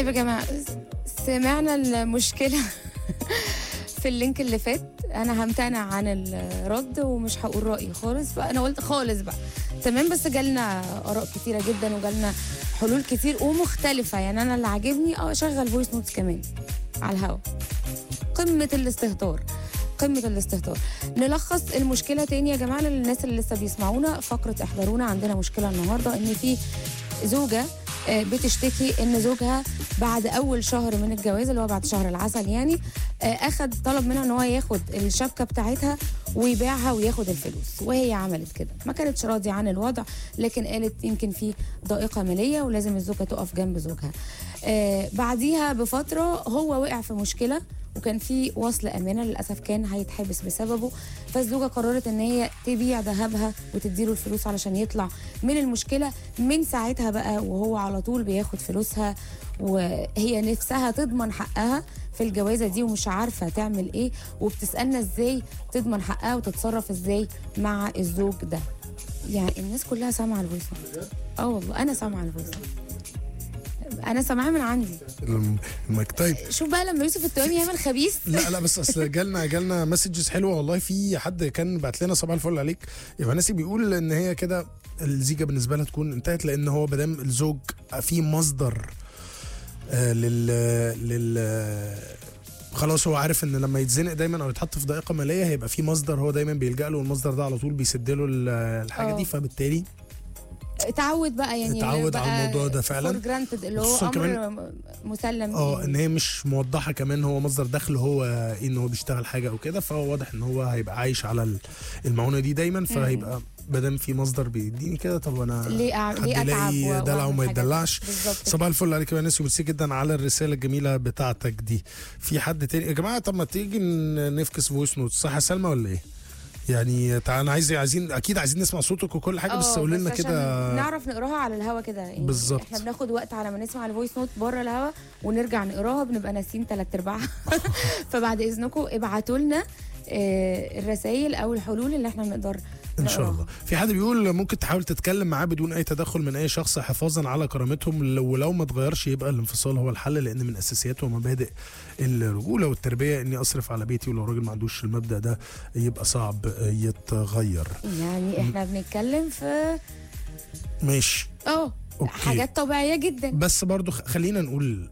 طيب يا جماعه سمعنا المشكله في اللينك اللي فات انا همتنع عن الرد ومش هقول رايي خالص فانا قلت خالص بقى تمام بس جالنا اراء كتيره جدا وجالنا حلول كتير ومختلفه يعني انا اللي عاجبني اه اشغل فويس نوتس كمان على الهوا قمه الاستهتار قمة الاستهتار نلخص المشكلة تاني يا جماعة للناس اللي لسه بيسمعونا فقرة احضرونا عندنا مشكلة النهاردة ان في زوجة آه، بتشتكي ان زوجها بعد اول شهر من الجواز اللي هو بعد شهر العسل يعني آه، اخد طلب منها ان هو ياخد الشبكه بتاعتها ويبيعها وياخد الفلوس وهي عملت كده ما كانتش راضيه عن الوضع لكن قالت يمكن في ضائقه ماليه ولازم الزوجه تقف جنب زوجها آه، بعديها بفتره هو وقع في مشكله وكان في وصل امانه للاسف كان هيتحبس بسببه فالزوجه قررت ان هي تبيع ذهبها وتديله الفلوس علشان يطلع من المشكله من ساعتها بقى وهو على طول بياخد فلوسها وهي نفسها تضمن حقها في الجوازه دي ومش عارفه تعمل ايه وبتسالنا ازاي تضمن حقها وتتصرف ازاي مع الزوج ده يعني الناس كلها سامعه الفويس نوت. اه والله انا سامعه الفويس نوت. انا سامعاه من عندي الم- المايك طيب شوف بقى لما يوسف التوامي يعمل خبيث لا لا بس اصل جالنا جالنا مسجز حلوه والله في حد كان بعت لنا صباح الفل عليك يبقى ناسي بيقول ان هي كده الزيجه بالنسبه لها تكون انتهت لان هو مادام الزوج في مصدر آه لل لل خلاص هو عارف ان لما يتزنق دايما او يتحط في ضائقه ماليه هيبقى في مصدر هو دايما بيلجا له والمصدر ده على طول بيسد له ال- الحاجه اه. دي فبالتالي اتعود بقى يعني اتعود بقى على الموضوع ده فعلا. for granted اللي هو خصوصاً امر كمان- مسلم اه بيه. ان هي مش موضحه كمان هو مصدر دخل هو ايه ان هو بيشتغل حاجه او كده فهو واضح ان هو هيبقى عايش على ال- المعونه دي دايما فهيبقى بدل في مصدر بيديني كده طب انا ليه أع... حد ليه اتعب يلاقي و- دلع وأعمل وما حاجات؟ يتدلعش بالظبط صباح الفل عليك يا ناس وميرسي جدا على الرساله الجميله بتاعتك دي في حد تاني يا جماعه طب ما تيجي ن- نفكس فويس نوت صح يا سلمى ولا ايه يعني تعال انا عايز عايزين اكيد عايزين نسمع صوتك وكل حاجه بس اه، قول لنا عشان كده نعرف نقراها على الهوا كده يعني بالظبط. احنا بناخد وقت على ما نسمع الفويس نوت بره الهوا ونرجع نقراها بنبقى ناسيين ثلاث ارباعها فبعد اذنكم ابعتوا لنا آه، الرسائل او الحلول اللي احنا نقدر ان شاء نقراها. الله في حد بيقول ممكن تحاول تتكلم معاه بدون اي تدخل من اي شخص حفاظا على كرامتهم ولو ما اتغيرش يبقى الانفصال هو الحل لان من اساسيات ومبادئ الرجوله والتربيه اني اصرف على بيتي ولو راجل ما عندوش المبدا ده يبقى صعب يتغير يعني احنا بنتكلم في ماشي اه أوكي. حاجات طبيعيه جدا بس برضو خ- خلينا نقول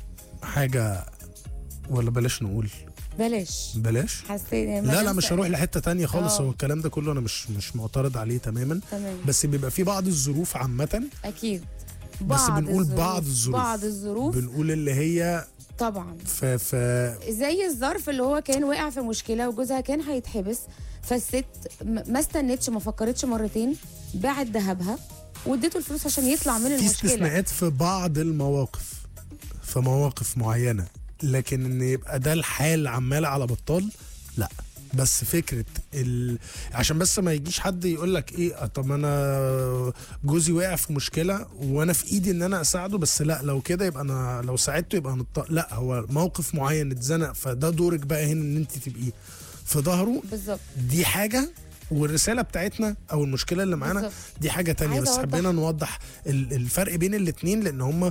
حاجه ولا بلاش نقول بلاش بلاش حسيت لا لا مش هروح لحته تانية خالص آه. هو الكلام ده كله انا مش مش معترض عليه تماما تمام بس بيبقى في بعض الظروف عامه اكيد بس بعض بنقول الظروف- بعض الظروف. بعض الظروف بنقول اللي هي طبعا في في زي الظرف اللي هو كان واقع في مشكله وجوزها كان هيتحبس فالست م- ما استنتش ما فكرتش مرتين باعت ذهبها واديته الفلوس عشان يطلع من في المشكله استثناءات في بعض المواقف في مواقف معينه لكن ان يبقى ده الحال عمال على بطال لا بس فكره ال... عشان بس ما يجيش حد يقول لك ايه آه، طب انا جوزي واقع في مشكله وانا في ايدي ان انا اساعده بس لا لو كده يبقى انا لو ساعدته يبقى نط... لا هو موقف معين اتزنق فده دورك بقى هنا ان انت تبقي في ظهره بالظبط دي حاجه والرساله بتاعتنا او المشكله اللي معانا بالظبط. دي حاجه تانية عايزة بس أوضح. حبينا نوضح ال- الفرق بين الاتنين لان هم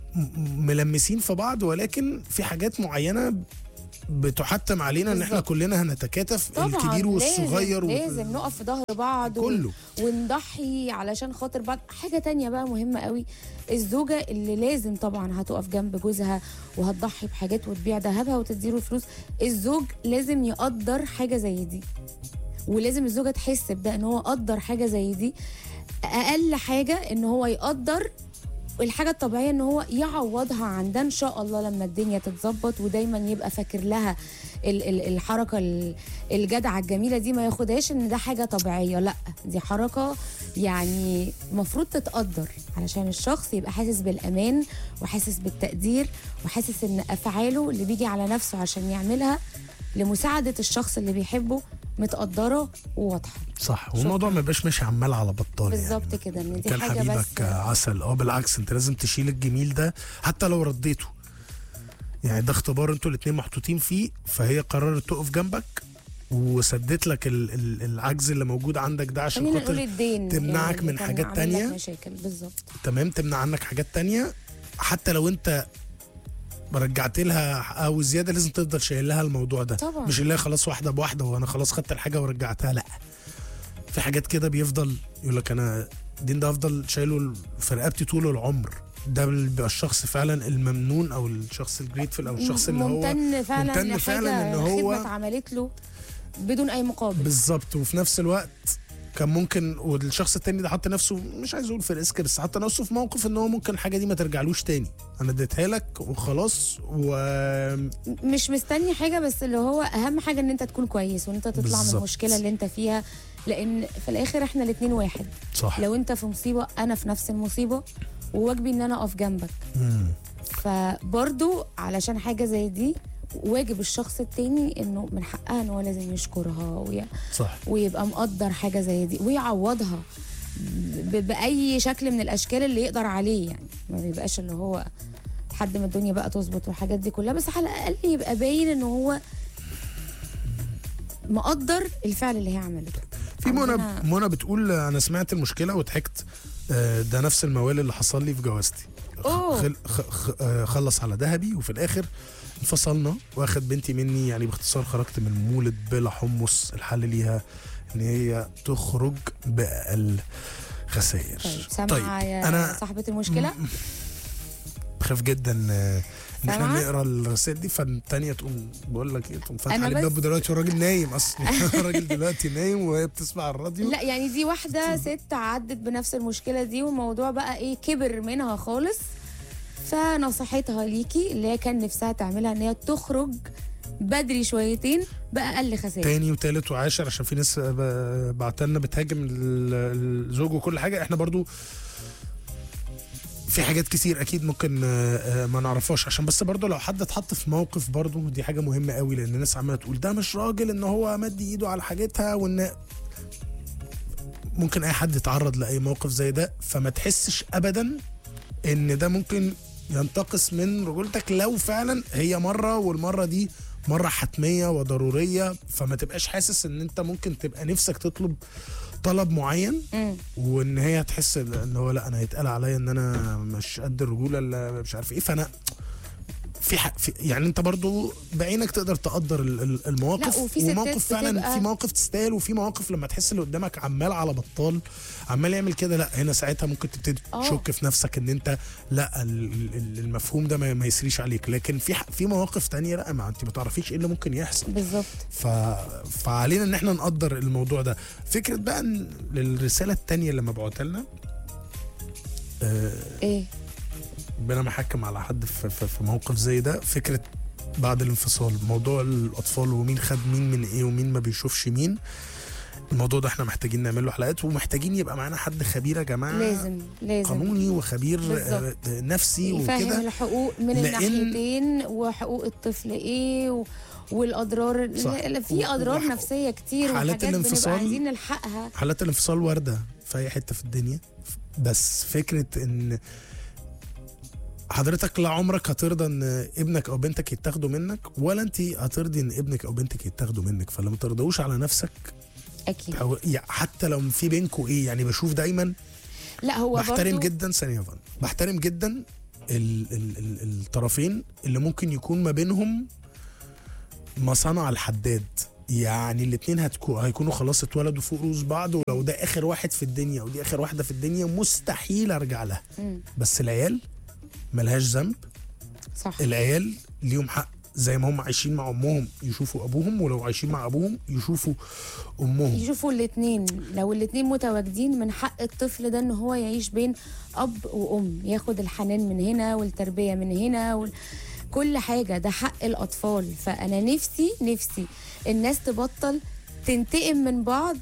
ملمسين في بعض ولكن في حاجات معينه بتحتم علينا ان احنا بالظبط. كلنا هنتكاتف طبعا الكبير والصغير لازم, لازم نقف في ظهر بعض و- كله ونضحي علشان خاطر بعض حاجة تانية بقى مهمة قوي الزوجة اللي لازم طبعا هتقف جنب جوزها وهتضحي بحاجات وتبيع ذهبها وتديله فلوس الزوج لازم يقدر حاجة زي دي ولازم الزوجة تحس بده ان هو قدر حاجة زي دي اقل حاجة ان هو يقدر الحاجة الطبيعية ان هو يعوضها عن ده ان شاء الله لما الدنيا تتظبط ودايما يبقى فاكر لها ال- ال- الحركة ال- الجدعة الجميلة دي ما ياخدهاش ان ده حاجة طبيعية لا دي حركة يعني مفروض تتقدر علشان الشخص يبقى حاسس بالامان وحاسس بالتقدير وحاسس ان افعاله اللي بيجي على نفسه عشان يعملها لمساعدة الشخص اللي بيحبه متقدرة وواضحة صح والموضوع ما يبقاش ماشي عمال على بطال بالظبط يعني. كده ان دي كان حاجة حبيبك بس عسل اه بالعكس انت لازم تشيل الجميل ده حتى لو رديته يعني ده اختبار انتوا الاتنين محطوطين فيه فهي قررت تقف جنبك وسدت لك ال- ال- العجز اللي موجود عندك ده عشان خلينا نقول خاطر الدين تمنعك اللي من كان حاجات عامل تانية. لك مشاكل بالظبط تمام تمنع عنك حاجات تانية حتى لو انت رجعت لها حقها وزياده لازم تفضل شايل لها الموضوع ده طبعا. مش اللي هي خلاص واحده بواحده وانا خلاص خدت الحاجه ورجعتها لا في حاجات كده بيفضل يقول لك انا الدين ده افضل شايله في رقبتي طول العمر ده اللي بيبقى الشخص فعلا الممنون او الشخص الجريتفul او الشخص اللي هو ممتن فعلا ممتن لحاجه فعلا إن هو- خدمه اتعملت له بدون اي مقابل بالظبط وفي نفس الوقت كان ممكن والشخص التاني ده حط نفسه مش عايز اقول في ريسك بس حط نفسه في موقف ان هو ممكن الحاجه دي ما ترجعلوش تاني انا اديتها لك وخلاص و مش مستني حاجه بس اللي هو اهم حاجه ان انت تكون كويس وان انت تطلع من بالظبط. المشكله اللي انت فيها لان في الاخر احنا الاتنين واحد صح لو انت في مصيبه انا في نفس المصيبه وواجبي ان انا اقف جنبك مم. فبرضو علشان حاجه زي دي واجب الشخص التاني انه من حقها ان هو لازم يشكرها وي... صح ويبقى مقدر حاجه زي دي ويعوضها ب... باي شكل من الاشكال اللي يقدر عليه يعني ما بيبقاش اللي هو لحد ما الدنيا بقى تظبط والحاجات دي كلها بس على الاقل يبقى باين ان هو مقدر الفعل اللي هي عملته في منى عندنا- منى بتقول انا سمعت المشكله وضحكت آه، ده نفس الموال اللي حصل لي في جوازتي أوه. خل خ- خ- آه، خلص على ذهبي وفي الاخر انفصلنا واخد بنتي مني يعني باختصار خرجت من المولد بلا حمص الحل ليها ان هي تخرج باقل خسائر طيب سامعه يا انا صاحبه المشكله بخاف جدا آه، ان احنا سامعة؟ نقرا الرسائل دي فالتانية تقوم بقول لك ايه تقوم فاتحه أنا عليه بس- الباب دلوقتي والراجل نايم اصلا الراجل دلوقتي نايم وهي بتسمع الراديو لا يعني دي واحدة ست عدت بنفس المشكلة دي والموضوع بقى ايه كبر منها خالص فنصيحتها ليكي اللي هي كان نفسها تعملها ان هي تخرج بدري شويتين بأقل خسائر تاني وتالت وعاشر عشان في ناس بعتلنا بتهاجم ال- الزوج وكل حاجه احنا برضو في حاجات كتير اكيد ممكن آه، آه، ما نعرفهاش عشان بس برضو لو حد اتحط في موقف برضو دي حاجه مهمه قوي لان الناس عماله تقول ده مش راجل ان هو مد ايده على حاجتها وان ممكن اي حد يتعرض لاي موقف زي ده فما تحسش ابدا ان ده ممكن ينتقص من رجولتك لو فعلا هي مره والمره دي مره حتميه وضروريه فما تبقاش حاسس ان انت ممكن تبقى نفسك تطلب طلب معين مم. وان هي تحس ان هو لا انا هيتقال عليا ان انا مش قد الرجوله اللي مش عارف ايه فانا في, ح... في يعني انت برضو بعينك تقدر تقدر ال- ال- المواقف لا، وفي ستات وموقف فعلا بتبقى- في مواقف تستاهل وفي مواقف لما تحس اللي قدامك عمال على بطال عمال يعمل كده لا هنا ساعتها ممكن تبتدي آه. تشك في نفسك ان انت لا ال- ال- المفهوم ده ما ما يسريش عليك لكن في ح- في مواقف تانية لا ما انت ما تعرفيش ايه اللي ممكن يحصل بالظبط ف... فعلينا ان احنا نقدر الموضوع ده فكره بقى ان الرساله التانية اللي مبعوثه لنا آه، ايه ربنا محكم على حد في, في, في موقف زي ده فكره بعد الانفصال موضوع الاطفال ومين خد مين من ايه ومين ما بيشوفش مين الموضوع ده احنا محتاجين نعمل له حلقات ومحتاجين يبقى معانا حد خبير يا جماعه لازم لازم قانوني وخبير بالظبط. آه، نفسي يفهم وكده الحقوق من لأن- الناحيتين وحقوق الطفل ايه و... والاضرار صح. لا، في و- اضرار وح- نفسيه كتير حالات وحاجات بنبقى الانفصال- عايزين نلحقها حالات الانفصال وارده في اي حته في الدنيا بس فكره ان حضرتك لا عمرك هترضى ان ابنك او بنتك يتاخدوا منك ولا انت هترضي ان ابنك او بنتك يتاخدوا منك فلما ترضوش على نفسك اكيد أو يعني حتى لو في بينكم ايه يعني بشوف دايما لا هو بحترم برضو جدا ثانيه يا فندم بحترم جدا ال ال ال الطرفين اللي ممكن يكون ما بينهم مصانع الحداد يعني الاتنين هتكو هيكونوا خلاص اتولدوا فوق رؤوس بعض ولو ده اخر واحد في الدنيا ودي اخر واحده في الدنيا مستحيل ارجع لها مم. بس العيال ملهاش ذنب صح العيال ليهم حق زي ما هم عايشين مع امهم يشوفوا ابوهم ولو عايشين مع ابوهم يشوفوا امهم يشوفوا الاثنين لو الاثنين متواجدين من حق الطفل ده ان هو يعيش بين اب وام ياخد الحنان من هنا والتربيه من هنا وال... كل حاجه ده حق الاطفال فانا نفسي نفسي الناس تبطل تنتقم من بعض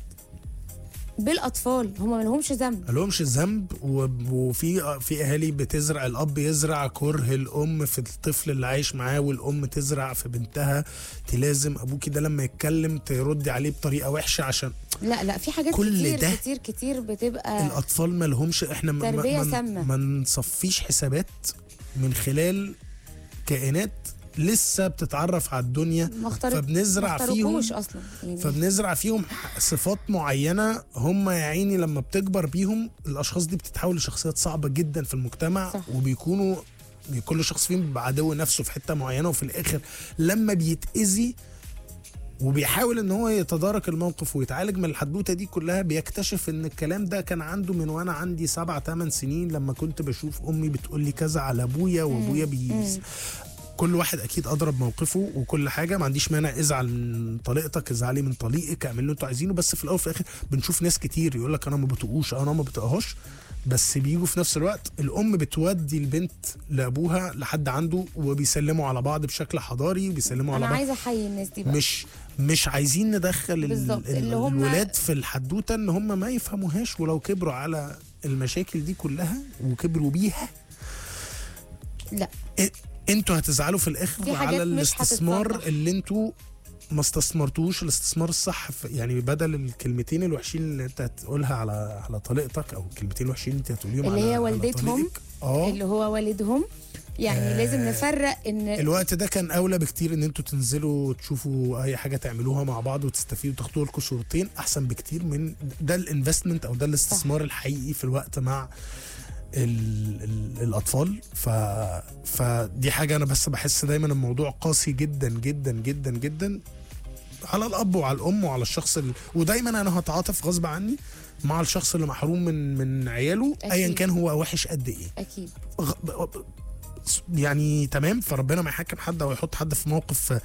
بالاطفال هم ما لهمش ذنب مالهمش ذنب و- وفي في اهالي بتزرع الاب يزرع كره الام في الطفل اللي عايش معاه والام تزرع في بنتها تلازم ابوكي ده لما يتكلم تردي عليه بطريقه وحشه عشان لا لا في حاجات كل كتير ده كتير كتير بتبقى الاطفال ما لهمش احنا ما- تربية ما, سامة. ما, ما نصفيش حسابات من خلال كائنات لسه بتتعرف على الدنيا ما اخترق فبنزرع ما فيهم اخترقوش اصلا يعني فبنزرع فيهم ح- صفات معينه هم يا عيني لما بتكبر بيهم الاشخاص دي بتتحول لشخصيات صعبه جدا في المجتمع صح. وبيكونوا كل شخص فيهم بيبقى عدو نفسه في حته معينه وفي الاخر لما بيتاذي وبيحاول ان هو يتدارك الموقف ويتعالج من الحدوته دي كلها بيكتشف ان الكلام ده كان عنده من وانا عندي سبع ثمان سنين لما كنت بشوف امي بتقول لي كذا على ابويا وابويا بي كل واحد اكيد اضرب موقفه وكل حاجه ما عنديش مانع ازعل من طليقتك ازعلي من طليقك اعمل اللي انتوا عايزينه بس في الاول وفي الاخر بنشوف ناس كتير يقول لك انا ما بطقوش انا ما بطقهاش بس بيجوا في نفس الوقت الام بتودي البنت لابوها لحد عنده وبيسلموا على بعض بشكل حضاري وبيسلموا على انا بعض عايزه احيي الناس دي بقى مش مش عايزين ندخل ال- بالظبط، ال- اللي هم- الولاد في الحدوته ان هم ما يفهموهاش ولو كبروا على المشاكل دي كلها وكبروا بيها لا إ- انتوا هتزعلوا في الاخر في حاجات على مش الاستثمار هتتصلح. اللي انتوا ما استثمرتوش الاستثمار الصح في يعني بدل الكلمتين الوحشين اللي انت هتقولها على على طليقتك او الكلمتين الوحشين اللي انت هتقوليهم اللي على هي على والدتهم، طليقك. اه اللي هو والدهم يعني آه، لازم نفرق ان الوقت ده كان اولى بكتير ان انتوا تنزلوا تشوفوا اي حاجه تعملوها مع بعض وتستفيدوا تاخدوا لكم صورتين احسن بكتير من ده الانفستمنت او ده الاستثمار الحقيقي في الوقت مع ال ال الاطفال ف فدي حاجه انا بس بحس دايما الموضوع قاسي جدا جدا جدا جدا على الاب وعلى الام وعلى الشخص ال... ودايما انا هتعاطف غصب عني مع الشخص اللي محروم من من عياله ايا أكيد. كان هو وحش قد ايه اكيد غ- ب- يعني تمام فربنا ما يحكم حد او يحط حد في موقف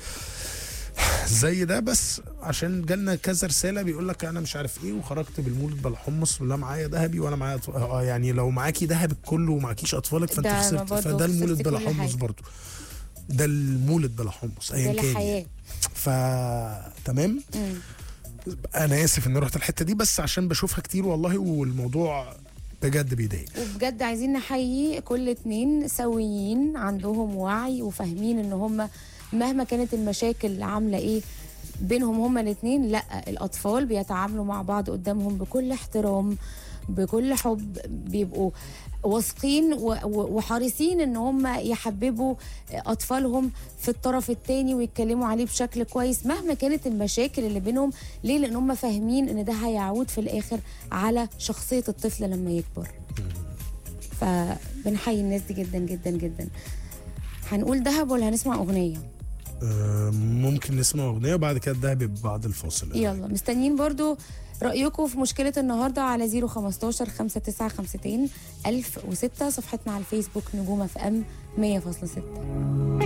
زي ده بس عشان جالنا كذا رساله بيقول لك انا مش عارف ايه وخرجت بالمولد بلا حمص ولا معايا ذهبي ولا معايا أطف... آه يعني لو معاكي ذهبك كله ومعكيش اطفالك فانت ده أنا خسرت برضه فده المولد خسرت بلا كل حمص حاجة. برضه ده المولد بلا حمص ده ايا كان الحياه يعني. ف تمام مم. انا اسف اني رحت الحته دي بس عشان بشوفها كتير والله والموضوع بجد بيضايق وبجد عايزين نحيي كل اتنين سويين عندهم وعي وفاهمين ان هم مهما كانت المشاكل عامله ايه بينهم هما الاتنين لا الاطفال بيتعاملوا مع بعض قدامهم بكل احترام بكل حب بيبقوا واثقين و- و- وحريصين ان هم يحببوا اطفالهم في الطرف التاني ويتكلموا عليه بشكل كويس مهما كانت المشاكل اللي بينهم ليه لان هم فاهمين ان ده هيعود في الاخر على شخصيه الطفل لما يكبر فبنحيي الناس دي جدا جدا جدا هنقول دهب ولا هنسمع اغنيه آه، ممكن نسمع اغنيه وبعد كده ده بعد الفاصل يلا مستنيين برضو رأيكم في مشكلة النهاردة على 015 5952 1006 صفحتنا على الفيسبوك نجوم اف ام 100.6